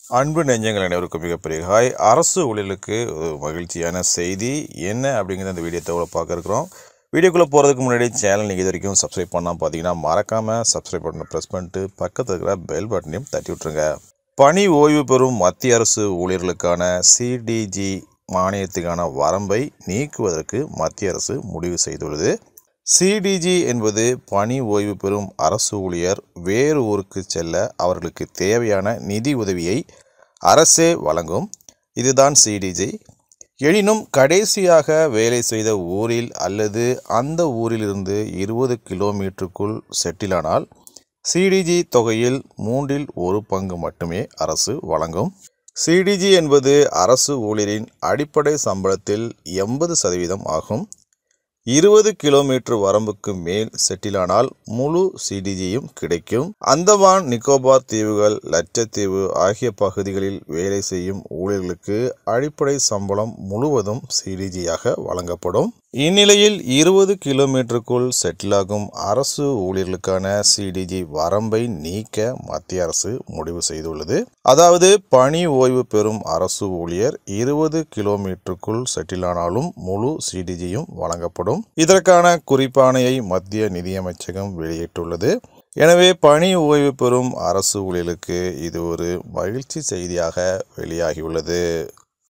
அன்பு நெஞ்சங்கள் அனைவருக்கும் மிகப்பெரிய ஹாய் அரசு ஊழியர்களுக்கு ஒரு மகிழ்ச்சியான செய்தி என்ன அப்படிங்கிறத இந்த வீடியோ தவிர பார்க்க இருக்கிறோம் வீடியோக்குள்ளே போகிறதுக்கு முன்னாடி சேனல் நீங்கள் இது வரைக்கும் சப்ஸ்கிரைப் பண்ணால் பார்த்தீங்கன்னா மறக்காமல் சப்ஸ்கிரைப் பட்டனை ப்ரெஸ் பண்ணிட்டு பக்கத்தில் இருக்கிற பெல் பட்டனையும் தட்டி விட்ருங்க பணி ஓய்வு பெறும் மத்திய அரசு ஊழியர்களுக்கான சிடிஜி மானியத்துக்கான வரம்பை நீக்குவதற்கு மத்திய அரசு முடிவு செய்துள்ளது சிடிஜி என்பது பணி ஓய்வு பெறும் அரசு ஊழியர் வேறு ஊருக்கு செல்ல அவர்களுக்கு தேவையான நிதி உதவியை அரசே வழங்கும் இதுதான் சிடிஜி எனினும் கடைசியாக வேலை செய்த ஊரில் அல்லது அந்த ஊரிலிருந்து இருபது கிலோமீட்டருக்குள் செட்டிலானால் சிடிஜி தொகையில் மூன்றில் ஒரு பங்கு மட்டுமே அரசு வழங்கும் சிடிஜி என்பது அரசு ஊழியரின் அடிப்படை சம்பளத்தில் எண்பது சதவீதம் ஆகும் இருபது கிலோமீட்டர் வரம்புக்கு மேல் செட்டிலானால் முழு சிடிஜியும் கிடைக்கும் அந்தமான் நிக்கோபார் தீவுகள் லட்சத்தீவு ஆகிய பகுதிகளில் வேலை செய்யும் ஊழியர்களுக்கு அடிப்படை சம்பளம் முழுவதும் சிடிஜியாக வழங்கப்படும் இந்நிலையில் இருபது கிலோமீட்டருக்குள் செட்டிலாகும் அரசு ஊழியர்களுக்கான சிடிஜி வரம்பை நீக்க மத்திய அரசு முடிவு செய்துள்ளது அதாவது பணி ஓய்வு பெறும் அரசு ஊழியர் இருபது கிலோமீட்டருக்குள் செட்டிலானாலும் முழு சிடிஜியும் வழங்கப்படும் இதற்கான குறிப்பாணையை மத்திய நிதியமைச்சகம் வெளியிட்டுள்ளது எனவே பணி ஓய்வு பெறும் அரசு ஊழியர்களுக்கு இது ஒரு மகிழ்ச்சி செய்தியாக வெளியாகியுள்ளது